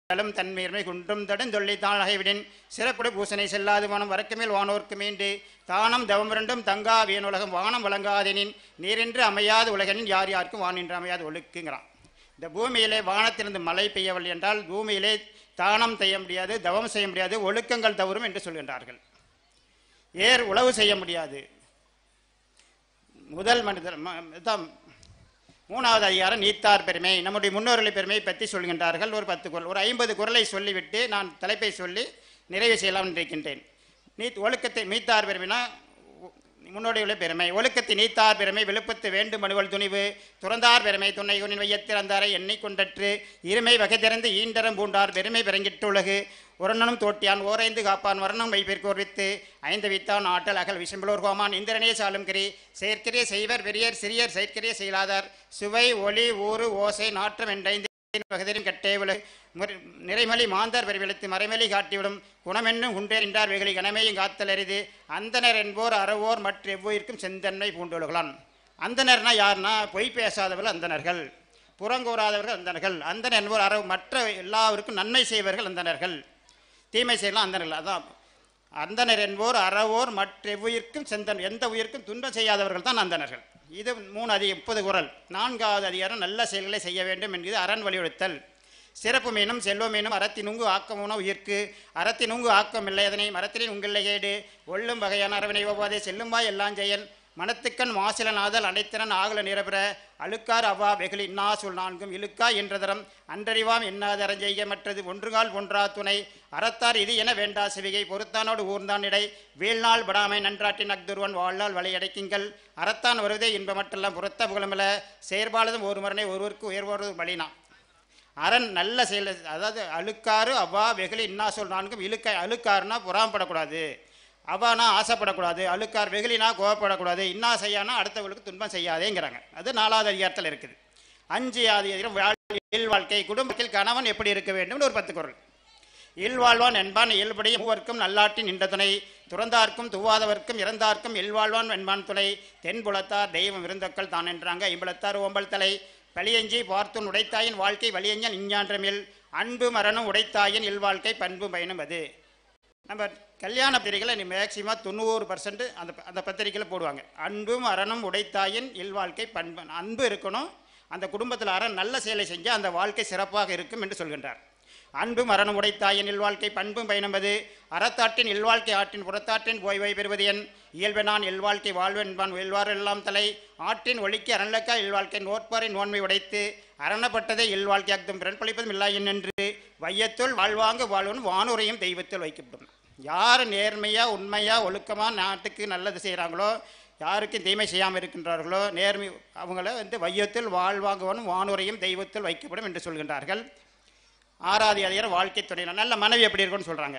தலும் தன்மீர்மை குன்றும் தடுந்தொள்ளி தாழகைவிடின் சிறப்புடு பூசனை செல்லாது வானம் வரக்குமேல் வானோர்க்கு மீண்டு தானம் தவம் இரண்டும் தங்கா வீணுலகம் வானம் வழங்காதெனின் நீரின்றி அமையாது உலகனின் யார் யாருக்கும் வானின்று அமையாது ஒழுக்குங்கிறான் இந்த பூமியிலே வானத்திலிருந்து மழை பெய்யவில்லை என்றால் பூமியிலே தானம் செய்ய முடியாது தவம் செய்ய முடியாது ஒழுக்கங்கள் தவறும் என்று சொல்கின்றார்கள் ஏர் உழவு செய்ய முடியாது முதல் மனிதர் ம- இதான் மூணாவது அதிகாரம் நீத்தார் பெருமை நம்முடைய முன்னோர்களை பெருமையை பற்றி சொல்கின்றார்கள் ஒரு பத்து குரல் ஒரு ஐம்பது குரலை சொல்லிவிட்டு நான் தலைப்பை சொல்லி நிறைவு செய்யலாம் என்று இருக்கின்றேன் நீ ஒழுக்கத்தை மீத்தார் பெருமைனா முன்னோடியுள்ள பெருமை ஒழுக்கத்தை நீத்தார் பெருமை விழுப்பத்து வேண்டும் மனுவல் துணிவு துறந்தார் பெருமை துணை குனின் வையத்திறந்தாரை எண்ணெய் கொண்டற்று இருமை வகை திறந்து ஈண்டரம் பூண்டார் பெருமை பிறங்கிட்டு உலகு உரணனும் தோட்டியான் ஓரைந்து காப்பான் வரணம் வைப்பிற்கோர் வித்து ஐந்து வித்தான் ஆட்டல் அகல் விஷம்பலோர் கோமான் இந்திரனே சாலும் கிரி செயற்கிரே செய்வர் வெறியர் சிறியர் செயற்கிரே செயலாதார் சுவை ஒளி ஊறு ஓசை நாற்றம் என்றைந்து வகதிரும் கட்டேவுல நிறைமலி மாந்தர் பெருவெழுத்து மறைமலி காட்டிவிடும் குணமென்னும் உண்டேறின்றார் வெகுளி கனமையும் காத்தல் அரிது அந்தனர் என்போர் அறவோர் மற்ற எவ்வுயிர்க்கும் செந்தன்மை பூண்டுலகலான் அந்தனர்னா யாருன்னா பொய் பேசாதவர்கள் அந்தணர்கள் புறங்கூறாதவர்கள் அந்தணர்கள் அந்தனர் என்போர் அற மற்ற எல்லாருக்கும் நன்மை செய்வர்கள் அந்தணர்கள் தீமை செய்யலாம் அந்தணர்கள் அதான் அந்தனர் என்போர் அறவோர் மற்ற எவ்வுயிர்க்கும் செந்தன் எந்த உயிர்க்கும் துன்பம் செய்யாதவர்கள் தான் அந்தணர்கள் இது மூணு அதிக முப்பது குரல் நான்காவது அதிகாரம் நல்ல செயல்களை செய்ய வேண்டும் என்கிறது அரண் வலியுறுத்தல் சிறப்பு மீனும் செல்வம் மீனும் அறத்தினுங்கு ஆக்கமுன உயிர்க்கு அறத்தினுங்கு ஆக்கம் இல்லை அதனை மரத்தினின் உங்கில்லை கேடு ஒள்ளும் வகையான அரவணை ஒவ்வாதே செல்லும்பாய் எல்லாம் செயல் மனத்துக்கண் மாசிலனாதல் அனைத்திறன் ஆகல நிரபெற அழுக்கார் அவ்வா வெகுளி இன்னா சொல் நான்கும் இழுக்கா என்றதரம் அன்றறிவாம் என்னாதரம் செய்க மற்றது ஒன்றுகால் ஒன்றா துணை அறத்தார் இது என வேண்டா சிவிகை பொறுத்தானோடு ஊர்ந்தான் இடை வீழ்நாள் படாமை நன்றாட்டின் அக்துருவன் வாழ்நாள் வலையடைக்குங்கள் அறத்தான் வருவதே இன்பமற்றெல்லாம் புறத்த புகழமல செயற்பாளதும் ஒரு மரனை ஒருவருக்கு உயர்வோடு வழினா அரண் நல்ல செயல் அதாவது அழுக்காறு அவ்வா வெகுளி இன்னா சொல் நான்கும் இழுக்க அழுக்காருனா புறாம்படக்கூடாது அவானா ஆசைப்படக்கூடாது அழுக்கார் வெகுளினா கோவப்படக்கூடாது இன்னா செய்யானா அடுத்தவங்களுக்கு துன்பம் செய்யாதேங்கிறாங்க அது நாலாவது அதிகாரத்தில் இருக்குது அஞ்சு ஆதி அதிகாரம் வாழ்- இல்வாழ்க்கை குடும்பத்தில் கணவன் எப்படி இருக்க வேண்டும்னு ஒரு பத்து குரல் இல்வாழ்வான் என்பான் இயல்புடைய மூவர்க்கும் நல்லாட்டின் நின்ற துணை துறந்தார்க்கும் துவாதவர்க்கும் இறந்தார்க்கும் இல்வாழ்வான் என்பான் துணை தென்புலத்தார் தெய்வம் விருந்தக்கள் தான் என்றாங்க ஐம்பலத்தார் ஓம்பல் தலை பழியஞ்சி பார்த்துன் உடைத்தாயின் வாழ்க்கை வலியஞ்சன் இஞ்ஞான்றமில் அன்பு மரணம் உடைத்தாயின் இல்வாழ்க்கை பண்பு பயனும் அது நம்ம கல்யாண பத்திரிகையில் நீ மேக்சிமம் தொண்ணூறு பர்சன்ட் அந்த அந்த பத்திரிக்கையில் போடுவாங்க அன்பும் அறனும் உடைத்தாயின் இல்வாழ்க்கை பண்பு அன்பு இருக்கணும் அந்த குடும்பத்தில் அரண் நல்ல செயலை செஞ்சால் அந்த வாழ்க்கை சிறப்பாக இருக்கும் என்று சொல்கின்றார் அன்பும் அறனும் உடைத்தாயின் இல்வாழ்க்கை பண்பும் பயணம்பது அறத்தாட்டின் இல்வாழ்க்கை ஆற்றின் புறத்தாற்றின் ஓய்வை பெறுவது என் இயல்பெனான் இல்வாழ்க்கை வாழ்வென்பான் வெல்வார் எல்லாம் தலை ஆற்றின் ஒளிக்கு அரண்லக்கா இல்வாழ்க்கை நோட்பாரின் நோன்மை உடைத்து அரணப்பட்டதை இல்வாழ்க்கை அக்தும் பிறன் பழிப்பதும் இல்லாயின் என்று வையத்துள் வாழ்வாங்க வாழ்வன் வானுரையும் தெய்வத்தில் வைக்கப்படும் யார் நேர்மையாக உண்மையாக ஒழுக்கமாக நாட்டுக்கு நல்லது செய்கிறாங்களோ யாருக்கும் தீமை செய்யாமல் இருக்கின்றார்களோ நேர்மை அவங்கள வந்து வையத்தில் வாழ்வாங்குவனும் வானுரையும் தெய்வத்தில் வைக்கப்படும் என்று சொல்கின்றார்கள் ஆறாவது அதிகாரம் வாழ்க்கை துணையினர் நல்ல மனைவி எப்படி இருக்கும்னு சொல்கிறாங்க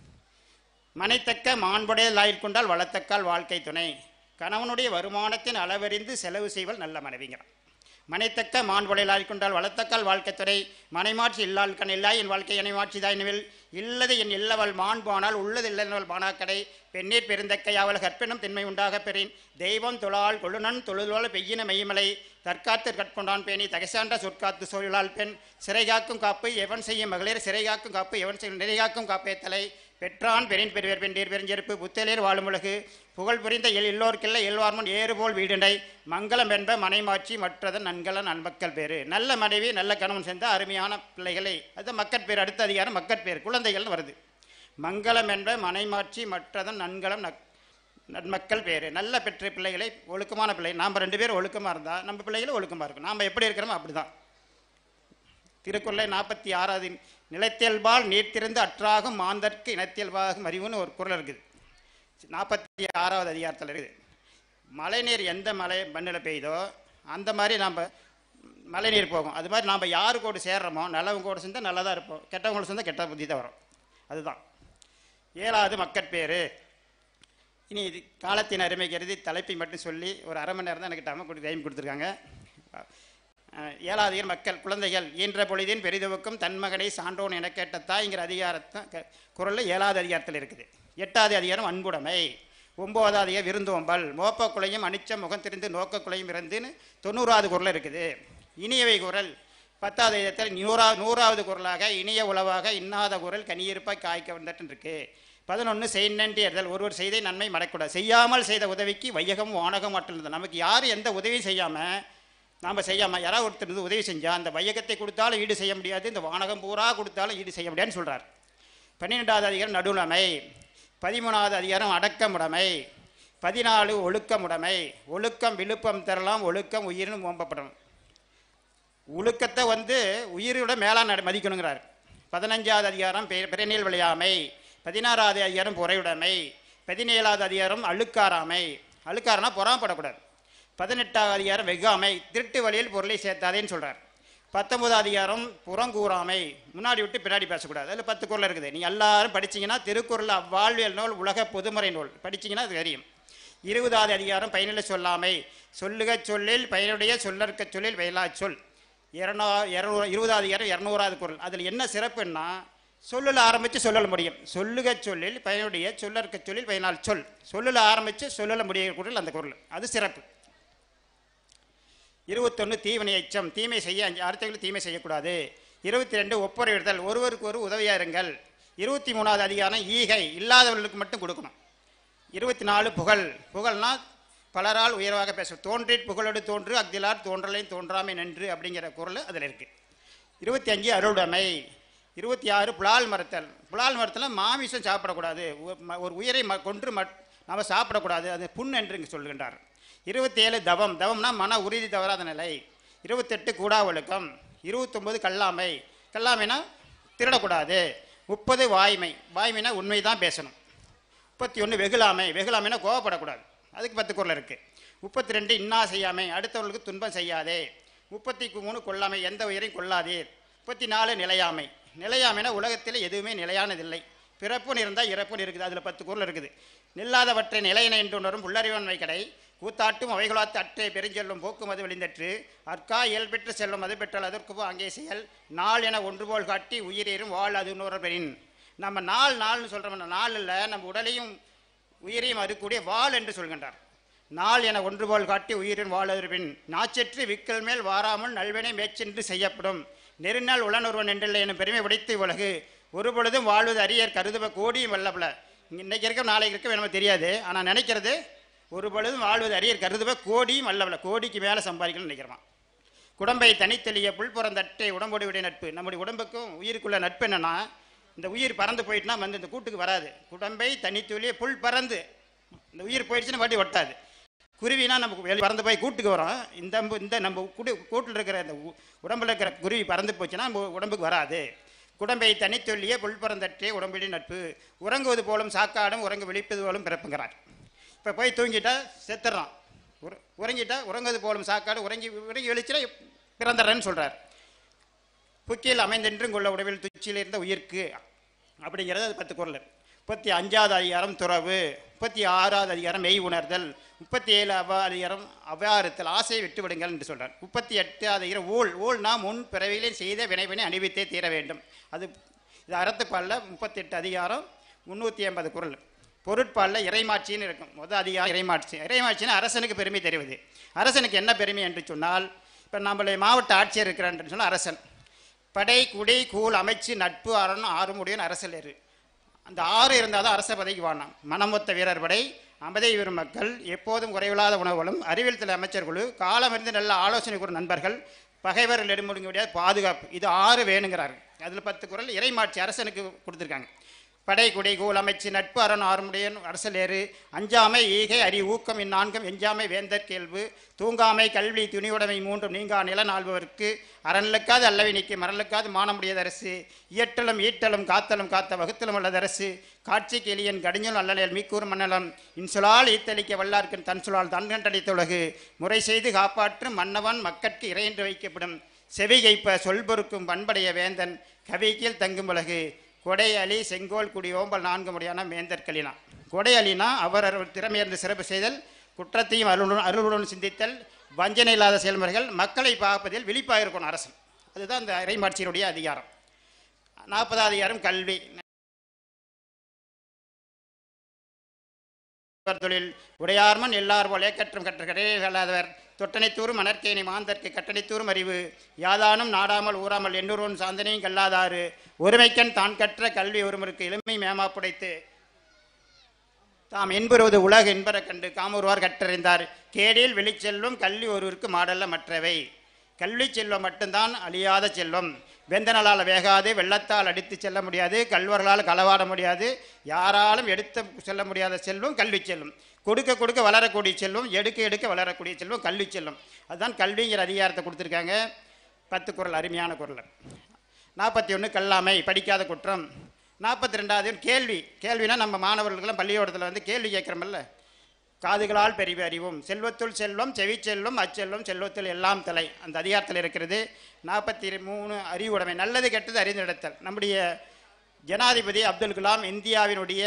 மனைத்தக்க மாண்புடையலாயிற் கொண்டால் வளத்தக்கால் வாழ்க்கை துணை கணவனுடைய வருமானத்தின் அளவறிந்து செலவு செய்வல் நல்ல மனைவிங்கிறான் மனைத்தக்க மாண்புடையலாயிற் கொண்டால் வளத்தக்கால் வாழ்க்கை துணை மனைமாட்சி இல்லால் கண் இல்லா என் வாழ்க்கை இணைமாட்சி தாயினவில் இல்லது என் இல்லவள் மாண்பானால் உள்ளது இல்லவள் மானாக்கடை பெண்ணீர் பெருந்தக்கையாவல் கற்பினும் திண்மை உண்டாக பெறின் தெய்வம் தொழால் கொழுநன் தொழுதோல் பெய்யின மெய்மலை தற்காத்து கற்கொண்டான் பேணி தகைசான்ற சொற்காத்து சோழலால் பெண் சிறைகாக்கும் காப்பு எவன் செய்யும் மகளிர் சிறைகாக்கும் காப்பு எவன் செய்யும் நிறைகாக்கும் காப்பே தலை பெற்றான் பெரின் பெருவர் பெண்டீர் பெருஞ்செருப்பு புத்தலேர் வாழும் உலகு புகழ் புரிந்த எல் எல்லோர்க்கில்ல எல்வார்முன் ஏறுபோல் வீடுண்டை மங்களம் என்ப மனைமாட்சி மற்றதன் நன்கல நன்மக்கள் பேரு நல்ல மனைவி நல்ல கணவன் சேர்ந்த அருமையான பிள்ளைகளை அது மக்கட்பேர் அடுத்த அதிகாரம் மக்கட்பேர் குழந்தைகள்னு வருது மங்களம் என்ப மனைமாட்சி மற்றதன் நன்கலம் நக் நன்மக்கள் பேர் நல்ல பெற்ற பிள்ளைகளை ஒழுக்கமான பிள்ளை நாம் ரெண்டு பேரும் ஒழுக்கமாக இருந்தால் நம்ம பிள்ளைகளும் ஒழுக்கமாக இருக்கும் நாம் எப்படி இருக்கிறோமோ அப்படி தான் திருக்குறளை நாற்பத்தி ஆறாவது நிலத்தியல்பால் நீர்த்திருந்து அற்றாகும் மாந்தற்கு இனத்தியல்பாகும் அறிவுன்னு ஒரு குறள் இருக்குது நாற்பத்தி ஆறாவது அதிகாரத்தில் இருக்குது மழைநீர் எந்த மலை மண்ணில் பெய்யுதோ அந்த மாதிரி நம்ம மழைநீர் போகும் அது மாதிரி நாம் யாரு கூட சேர்றோமோ நல்லவங்க கூட சேர்ந்தால் நல்லதாக இருப்போம் கெட்டவங்க சேர்ந்தால் கெட்ட புத்தி தான் வரும் அதுதான் ஏழாவது மக்கட்பேர் இனி இது காலத்தின் அருமை கருதி தலைப்பை மட்டும் சொல்லி ஒரு அரை மணி நேரம் தான் எனக்கு டைம் கொடு டைம் கொடுத்துருக்காங்க அஹ், ஏழாவது இயல் மக்கள் குழந்தைகள் ஈன்ற பொழுதின் பெரிதுவுக்கும் தன்மகனை சான்றோன் என கேட்ட தாய்ங்கிற அதிகாரத்தை க- குறள்ல ஏழாவது அதிகாரத்தில் இருக்குது எட்டாவது அதிகாரம் அன்புடைமை ஒன்பதாவது அதிகாரம் விருந்தோம்பல் மோப்ப குலையும் அனிச்சம் முகம் திரிந்து நோக்க குலையும் இறந்துன்னு தொண்ணூறாவது குரல் இருக்குது இனியவை குரல் பத்தாவது இடத்தில் நூறா நூறாவது குரலாக இனிய உளவாக இன்னாத குரல் கனியிருப்பாய் காய்க்க வந்துட்டு இருக்கு பதினொன்று செய்நன்றி அறிதல் ஒருவர் செய்த நன்மை மறக்கூடாது செய்யாமல் செய்த உதவிக்கு வையகம் வானகம் மட்டும் நமக்கு யார் எந்த உதவியும் செய்யாமல் நாம் செய்யாமல் யாராவது ஒருத்தர் இருந்து உதவி செஞ்சால் அந்த வையகத்தை கொடுத்தாலும் ஈடு செய்ய முடியாது இந்த வானகம் பூரா கொடுத்தாலும் ஈடு செய்ய முடியாதுன்னு சொல்கிறார் பன்னிரெண்டாவது அதிகாரம் நடுநிலைமை பதிமூணாவது அதிகாரம் அடக்கமுடைமை பதினாலு ஒழுக்கமுடைமை ஒழுக்கம் விழுப்பம் தரலாம் ஒழுக்கம் உயிரினும் ஓம்பப்படும் ஒழுக்கத்தை வந்து உயிரோட மேலாக நட மதிக்கணுங்கிறார் பதினஞ்சாவது அதிகாரம் பெ- பெருநீள் விளையாமை பதினாறாவது அதிகாரம் பொறையுடைமை பதினேழாவது அதிகாரம் அழுக்காராமை அழுக்காரனா பொறாமப்படக்கூடாது பதினெட்டாவது அதிகாரம் வெகாமை திருட்டு வழியில் பொருளை சேர்த்தாதேன்னு சொல்கிறார் பத்தொன்பதாவது அதிகாரம் புறங்கூறாமை முன்னாடி விட்டு பின்னாடி பேசக்கூடாது அதில் பத்து குரல் இருக்குது நீ எல்லாரும் படிச்சீங்கன்னா திருக்குறள் அவ்வாழ்வியல் நூல் உலக பொதுமறை நூல் படிச்சீங்கன்னா அது தெரியும் இருபதாவது அதிகாரம் பயனில் சொல்லாமை சொல்லுக சொல்லில் பயனுடைய சொல்லற்க சொல்லில் வயலா சொல் இரநூ இரநூறு இருபதாவது அதிகாரம் இரநூறாவது குரல் அதில் என்ன சிறப்புன்னா சொல்லில் ஆரம்பித்து சொல்லல முடியும் சொல்லுக சொல்லில் பயனுடைய சொல்லற்க சொல்லில் பயனால் சொல் சொல்லில் ஆரம்பித்து சொல்லல முடிய குரல் அந்த குரல் அது சிறப்பு இருபத்தொன்று தீவினை எச்சம் தீமை செய்ய அஞ்சு அடுத்தவங்களுக்கு தீமை செய்யக்கூடாது இருபத்தி ரெண்டு ஒப்புரை விடுதல் ஒருவருக்கு ஒரு உதவியா இருங்கள் இருபத்தி மூணாவது அதிகாரம் ஈகை இல்லாதவர்களுக்கு மட்டும் கொடுக்கணும் இருபத்தி நாலு புகழ் புகழ்னா பலரால் உயர்வாக பேச தோன்றிற் புகழோடு தோன்று அக்திலார் தோன்றலையும் தோன்றாமை நன்று அப்படிங்கிற குரல் அதில் இருக்குது இருபத்தி அஞ்சு அருளுடைமை இருபத்தி ஆறு புலால் மறுத்தல் புலால் மறுத்தல் மாமிசம் சாப்பிடக்கூடாது ஒ- ம- ஒரு உயிரை ம கொன்று மட் நம்ம சாப்பிடக்கூடாது அது புண் என்று இங்கு சொல்கின்றார் இருபத்தேழு தவம் தவம்னா மன உறுதி தவறாத நிலை இருபத்தெட்டு கூடா ஒழுக்கம் இருபத்தொம்பது கல்லாமை கல்லாமைனா திருடக்கூடாது முப்பது வாய்மை வாய்மைனா உண்மை தான் பேசணும் முப்பத்தி ஒன்று வெகுளாமை வெகுளாமைனா கோவப்படக்கூடாது அதுக்கு பத்து குரல் இருக்குது முப்பத்தி ரெண்டு இன்னா செய்யாமை அடுத்தவர்களுக்கு துன்பம் செய்யாதே முப்பத்தி மூணு கொல்லாமை எந்த உயிரையும் கொள்ளாதீர் முப்பத்தி நாலு நிலையாமை நிலையாமைனா உலகத்தில் எதுவுமே நிலையானதில்லை பிறப்புன்னு இருந்தால் இறப்புன்னு இருக்குது அதில் பத்து குரல் இருக்குது நில்லாதவற்றை நிலையின என்று உணரும் புல்லறிவன்மை கடை கூத்தாட்டும் அவைகளாத்து அற்றே பெருஞ்செல்லும் போக்கும் அது வெளிந்தற்று அற்கா இயல் பெற்று செல்லும் அது பெற்றால் அதற்கு போ அங்கே செயல் நாள் என ஒன்று போல் காட்டி உயிரேறும் வாழ் அது இன்னொரு பெறின் நம்ம நாள் நாள்னு சொல்கிறோம்னா நாள் இல்லை நம்ம உடலையும் உயிரையும் அறுக்கூடிய வாள் என்று சொல்கின்றார் நாள் என ஒன்று போல் காட்டி உயிரின் வாழறிவின் நாச்சற்று விக்கல் மேல் வாராமல் நல்வினை மேச்சென்று செய்யப்படும் நெருநாள் உளனொருவன் என்றில்லை எனும் பெருமை உடைத்து உலகு ஒரு பொழுதும் வாழ்வது அரியர் கருதுவ கோடியும் வல்லபல இன்னைக்கு இருக்க நாளைக்கு இருக்க நமக்கு தெரியாது ஆனால் நினைக்கிறது ஒரு பொழுதும் வாழ்வது அரியர் கருதுவ கோடியும் வல்லபல கோடிக்கு மேலே சம்பாதிக்கணும்னு நினைக்கிறோம் குடம்பை தனித்தெளிய புல்புறந்தட்டை உடம்போடு விடைய நட்பு நம்முடைய உடம்புக்கும் உயிருக்குள்ள நட்பு என்னன்னா இந்த உயிர் பறந்து போயிட்டுனா வந்து இந்த கூட்டுக்கு வராது குடம்பை தனித்தொழிய புல் பறந்து இந்த உயிர் போயிடுச்சுன்னா வண்டி ஒட்டாது குருவினா நமக்கு வெளியே பறந்து போய் கூட்டுக்கு வரோம் இந்த அம்பு- இந்த நம்ம கூட்டு கூட்டில் இருக்கிற இந்த உ- உடம்புல இருக்கிற குருவி பறந்து போச்சுன்னா நம்ம உடம்புக்கு வராது குடம்பை தனித்தொல்லிய புல் பறந்தற்றே உடம்பிடி நட்பு உறங்குவது போலும் சாக்காடும் உறங்கு விழிப்பது போலும் பிறப்புங்கிறார் இப்போ போய் தூங்கிட்டா செத்துறான் உற உறங்கிட்டா உறங்குவது போலும் சாக்காடு உறங்கி உறங்கி வெளிச்சினா பிறந்துடுறேன்னு சொல்கிறார் புக்கியில் அமைந்தென்றும் கொள்ள உடவில் துச்சியில் இருந்த உயிர்க்கு அப்படிங்கிறது அது பத்து குரல் முப்பத்தி அஞ்சாவது அதிகாரம் துறவு முப்பத்தி ஆறாவது அதிகாரம் மெய் உணர்தல் முப்பத்தி ஏழு அவ அதிகாரம் அவ்வாறுத்தல் ஆசையை விட்டு விடுங்கள் என்று சொல்றார் முப்பத்தி எட்டு அதிகாரம் ஊழ் ஊழ்னா முன் பிறவியிலே செய்த வினைவினை அணிவித்தே தீர வேண்டும் அது இது அறத்துப்பாலில் முப்பத்தி எட்டு அதிகாரம் முந்நூற்றி எண்பது குரல் பொருட்பாலில் இறைமாட்சின்னு இருக்கும் முதல் அதிகாரம் இறைமாட்சி இறைமாட்சின்னு அரசனுக்கு பெருமை தெரிவது அரசனுக்கு என்ன பெருமை என்று சொன்னால் இப்போ நம்மளுடைய மாவட்ட ஆட்சியர் இருக்கிறான்னு சொன்னால் அரசன் படை குடை கூழ் அமைச்சு நட்பு அரண் ஆறு முடியும் அரசல் ஏறு அந்த ஆறு இருந்தால் தான் அரச பதவிக்கு வாழலாம் மனமொத்த வீரர் படை அமதை வீரும் மக்கள் எப்போதும் குறைவில்லாத உணவுகளும் அறிவியல் துறை அமைச்சர் குழு காலமிருந்து நல்ல ஆலோசனை கூறும் நண்பர்கள் பகைவர்கள் எடுமுடிங்க முடியாது பாதுகாப்பு இது ஆறு வேணுங்கிறாரு அதில் பத்து குரல் இறைமாட்சி அரசனுக்கு கொடுத்துருக்காங்க படை குடை கூல் அமைச்சு நட்பு அரண் ஆறுமுடையன் அரசலேறு அஞ்சாமை ஈகை அறி ஊக்கம் இந்நான்கும் எஞ்சாமை வேந்தற் கேள்வு தூங்காமை கல்வி துணிவுடைமை மூன்றும் நீங்கா நில நாள்பவர்க்கு அரண்லுக்காது அல்லவை நீக்கி மரலுக்காது மானமுடையது அரசு இயற்றலும் ஈட்டலும் காத்தலும் காத்த வகுத்தலும் உள்ளது அரசு காட்சிக்கு எளியன் கடிஞ்சல் அல்லலியல் மீக்கூர் மன்னலம் இன்சொலால் ஈத்தளிக்க வல்லார்க்கன் தன் சொலால் தன் கண்டடித்த உலகு முறை செய்து காப்பாற்றும் மன்னவன் மக்கட்கு இறையென்று வைக்கப்படும் செவிகைப்ப சொல் பொறுக்கும் பண்படைய வேந்தன் கவிக்கீழ் தங்கும் உலகு கொடை அலி செங்கோல் குடி ஓம்பல் நான்கு முறையான வேந்தர் கலினா கொடை அலினா அவர் அவர் திறமையர்ந்து சிறப்பு செய்தல் குற்றத்தையும் அருளுடன் அருளுடன் சிந்தித்தல் வஞ்சனை இல்லாத செயல்முறைகள் மக்களை பார்ப்பதில் விழிப்பாக இருக்கணும் அரசன் அதுதான் இந்த இறைமாட்சியினுடைய அதிகாரம் நாற்பதாவது அதிகாரம் கல்வி தொழில் உடையார்மன் எல்லார் போல் ஏக்கற்றும் கற்ற கடையில்லாதவர் தொட்டனைத்தூரும் மணற்கேணி மாந்தர்க்கு கட்டணைத்தூரும் அறிவு யாதானும் நாடாமல் ஊறாமல் எண்ணூரோன் சாந்தனையும் கல்லாதாறு ஒருமைக்கண் தான் கற்ற கல்வி ஒருவருக்கு எளிமை மேமா புடைத்து தாம் என்பருவது உலக என்பர கண்டு காமொருவார் கற்றறிந்தார் கேடில் வெளிச்செல்வம் கல்வி ஒருவருக்கு மாடல்ல மற்றவை கல்வி செல்வம் மட்டும்தான் அழியாத செல்வம் வெந்தனலால் வேகாது வெள்ளத்தால் அடித்து செல்ல முடியாது கல்வர்களால் களவாட முடியாது யாராலும் எடுத்து செல்ல முடியாத செல்வம் கல்வி செல்வம் கொடுக்க கொடுக்க வளரக்கூடிய செல்வம் எடுக்க எடுக்க வளரக்கூடிய செல்வம் கல்வி செல்வம் அதுதான் கல்விங்கிற அதிகாரத்தை கொடுத்துருக்காங்க பத்து குரல் அருமையான குரல் நாற்பத்தி ஒன்று கல்லாமை படிக்காத குற்றம் நாற்பத்தி ரெண்டாவது கேள்வி கேள்வினா நம்ம மாணவர்களுக்கெல்லாம் பள்ளியோடத்தில் வந்து கேள்வி கேட்குறோமல்ல காதுகளால் பெரிய அறிவும் செல்வத்துள் செல்வம் செவி செல்வம் அச்செல்வம் செல்வத்தில் எல்லாம் தலை அந்த அதிகாரத்தில் இருக்கிறது நாற்பத்தி மூணு அறிவுடைமை நல்லது கெட்டது அறிந்திடத்தல் நம்முடைய ஜனாதிபதி அப்துல் கலாம் இந்தியாவினுடைய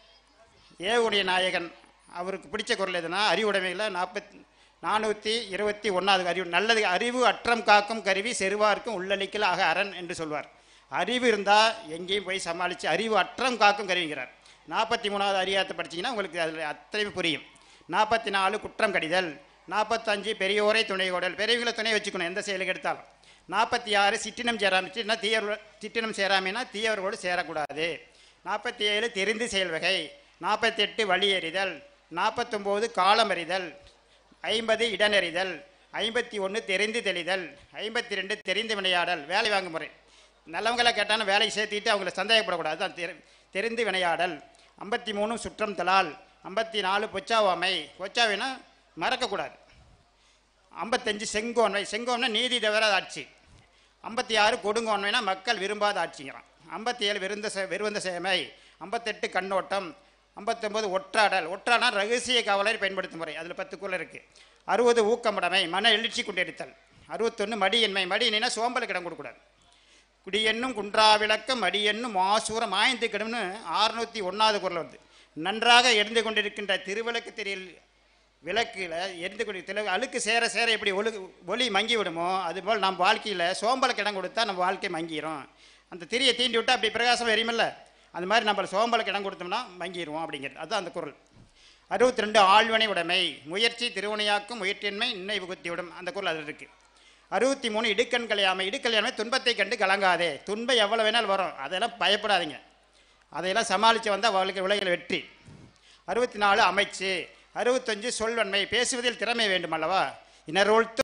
ஏவுடைய நாயகன் அவருக்கு பிடிச்ச குரல் எதுனா அறிவுடைமையில் நாற்பத்தி நானூற்றி இருபத்தி ஒன்றாவது அறிவு நல்லது அறிவு அற்றம் காக்கும் கருவி செருவார்க்கும் உள்ளளிக்கல் ஆக அரண் என்று சொல்வார் அறிவு இருந்தால் எங்கேயும் போய் சமாளித்து அறிவு அற்றம் காக்கும் கருவிங்கிறார் நாற்பத்தி மூணாவது அதிகாரத்தை படிச்சீங்கன்னா உங்களுக்கு அதில் அத்தனை புரியும் நாற்பத்தி நாலு குற்றம் கடிதல் நாற்பத்தஞ்சு பெரியோரை துணை கோடல் பெரியவங்களை துணை வச்சுக்கணும் எந்த செயலுக்கு எடுத்தாலும் நாற்பத்தி ஆறு சிற்றினம் சேராம சிற்றினா தீயவர் சிற்றினம் சேராமைனா தீயவர்களோடு சேரக்கூடாது நாற்பத்தி ஏழு தெரிந்து செயல் வகை நாற்பத்தி எட்டு வழி எறிதல் நாற்பத்தொம்போது காலம் அறிதல் ஐம்பது இடனெறிதல் ஐம்பத்தி ஒன்று தெரிந்து தெளிதல் ஐம்பத்தி ரெண்டு தெரிந்து வினையாடல் வேலை வாங்கும் முறை நல்லவங்களை கேட்டாலும் வேலைக்கு சேர்த்துக்கிட்டு அவங்கள சந்தேகப்படக்கூடாது தான் தெரி தெரிந்து வினையாடல் ஐம்பத்தி மூணு சுற்றம் தலால் ஐம்பத்தி நாலு பொச்சாவாமை பொச்சாவினா மறக்கக்கூடாது ஐம்பத்தஞ்சு செங்கோன்மை செங்கோன்மை நீதி தவிர ஆட்சி ஐம்பத்தி ஆறு கொடுங்கோன்மைனா மக்கள் விரும்பாத ஆட்சிங்கிறான் ஐம்பத்தி ஏழு விருந்த செ விருந்த சேமை ஐம்பத்தெட்டு கண்ணோட்டம் ஐம்பத்தொம்பது ஒற்றாடல் ஒற்றாடல் ரகசிய காவலரை பயன்படுத்தும் முறை அதில் பத்து குள்ள இருக்குது அறுபது ஊக்கமுடைமை மன எழுச்சி கொண்டிருத்தல் அறுபத்தொன்று மடியின்மை மடியினா சோம்பலுக்கு இடம் கொடுக்கூடாது குடியென்னும் குன்றா விளக்கம் மடியென்னும் மாசூரம் ஆய்ந்து கிடும்னு ஆறுநூற்றி ஒன்றாவது குரல் வருது நன்றாக எரிந்து கொண்டிருக்கின்ற திருவிளக்கு தெரியல் விளக்கில் எரிந்து கொண்டு தில அழுக்கு சேர சேர எப்படி ஒழு ஒளி மங்கி விடுமோ அதுபோல் நம்ம வாழ்க்கையில் சோம்பலுக்கு இடம் கொடுத்தா நம்ம வாழ்க்கை மங்கிரும் அந்த திரியை தீண்டி விட்டால் அப்படி பிரகாசம் எரியுமில்ல அந்த மாதிரி நம்ம சோம்பலுக்கு இடம் கொடுத்தோம்னா மங்கிடுவோம் அப்படிங்கிறது அதுதான் அந்த குரல் அறுபத்தி ரெண்டு ஆழ்வனை உடைமை முயற்சி திருவினையாக்கும் முயற்சியின்மை இன்னை புகுத்தி விடும் அந்த குரல் அதில் இருக்குது அறுபத்தி மூணு இடுக்கண் கல்யாமை இடுக்கல்யாமை துன்பத்தை கண்டு கலங்காதே துன்பம் எவ்வளோ வேணாலும் வரும் அதெல்லாம் பயப்படாதீங்க அதையெல்லாம் சமாளித்து வந்தால் அவளுக்கு விலைகள் வெற்றி அறுபத்தி நாலு அமைச்சு அறுபத்தஞ்சு சொல்வன்மை பேசுவதில் திறமை வேண்டும் அல்லவா இனரோழ்த்து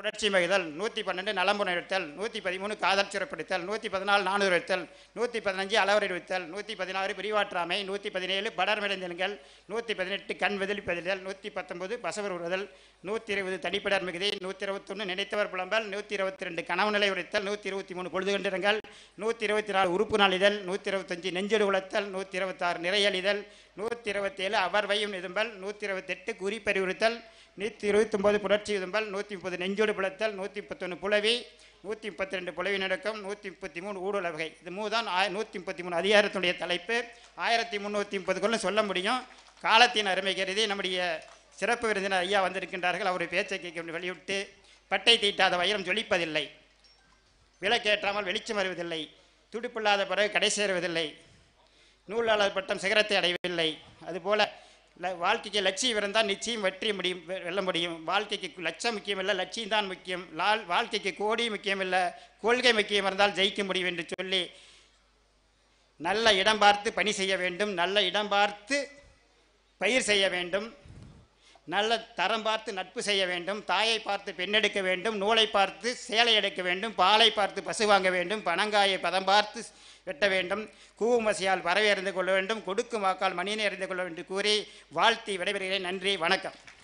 புணர்ச்சி மகிதல் நூற்றி பன்னெண்டு நலம்புணர்த்தல் நூற்றி பதிமூணு காதல் சிறப்பிடித்தல் நூற்றி பதினாலு நானூறு வைத்தல் நூற்றி பதினஞ்சு அளவறிவித்தல் நூற்றி பதினாறு பிரிவாற்றாமை நூற்றி பதினேழு படர்மிடைந்தல்கள் நூற்றி பதினெட்டு கண் வெதிலிப்பதிதல் நூற்றி பத்தொன்பது பசவர் உறுதல் நூற்றி இருபது தனிப்படர் மிகுதி நூற்றி இருபத்தொன்று நினைத்தவர் புலம்பல் நூற்றி இருபத்தி ரெண்டு கனவு நிலை உரைத்தல் நூற்றி இருபத்தி மூணு பொழுது கண்டிரங்கள் நூற்றி இருபத்தி நாலு உறுப்பு நாளிதழ் நூற்றி இருபத்தஞ்சு நெஞ்செடு உழைத்தல் நூற்றி இருபத்தாறு நிறையலிதழ் நூற்றி இருபத்தேழு அவர்வையும் நிதும்பல் நூற்றி இருபத்தெட்டு குறிப்பறிவுறுத்தல் நூற்றி இருபத்தொம்போது புணர்ச்சி விதும்பல் நூற்றி முப்பது நெஞ்சோடு புலத்தல் நூற்றி முப்பத்தொன்று புலவி நூற்றி முப்பத்தி ரெண்டு புலவி நடுக்கம் நூற்றி முப்பத்தி மூணு ஊடுல வகை இது மூதான் ஆய நூற்றி முப்பத்தி மூணு அதிகாரத்துடைய தலைப்பு ஆயிரத்தி முந்நூற்றி முப்பதுக்குள்ள சொல்ல முடியும் காலத்தின் அருமை கருதி நம்முடைய சிறப்பு விருந்தினர் ஐயா வந்திருக்கின்றார்கள் அவருடைய பேச்சை கேட்க வெளியிட்டு பட்டை தீட்டாத வைரம் ஜொலிப்பதில்லை விளக்கேற்றாமல் வெளிச்சம் வருவதில்லை துடிப்பில்லாத பிறகு கடை சேருவதில்லை நூலாளர் பட்டம் சிகரத்தை அடைவதில்லை அதுபோல ல- வாழ்க்கைக்கு லட்சியம் இருந்தால் நிச்சயம் வெற்றி முடியும் வெ- வெல்ல முடியும் வாழ்க்கைக்கு லட்சம் முக்கியம் இல்லை லட்சியம் தான் முக்கியம் லால் வாழ்க்கைக்கு கோடி முக்கியம் இல்லை கொள்கை முக்கியம் இருந்தால் ஜெயிக்க முடியும் என்று சொல்லி நல்ல இடம் பார்த்து பணி செய்ய வேண்டும் நல்ல இடம் பார்த்து பயிர் செய்ய வேண்டும் நல்ல தரம் பார்த்து நட்பு செய்ய வேண்டும் தாயை பார்த்து பெண்ணெடுக்க வேண்டும் நூலை பார்த்து சேலை எடுக்க வேண்டும் பாலை பார்த்து பசு வாங்க வேண்டும் பனங்காயை பதம் பார்த்து வெட்ட வேண்டும் கூவுமசியால் பறவை அறிந்து கொள்ள வேண்டும் கொடுக்கும் வாக்கால் மணியினை அறிந்து கொள்ள வேண்டும் கூறி வாழ்த்தி விடைபெறுகிறேன் நன்றி வணக்கம்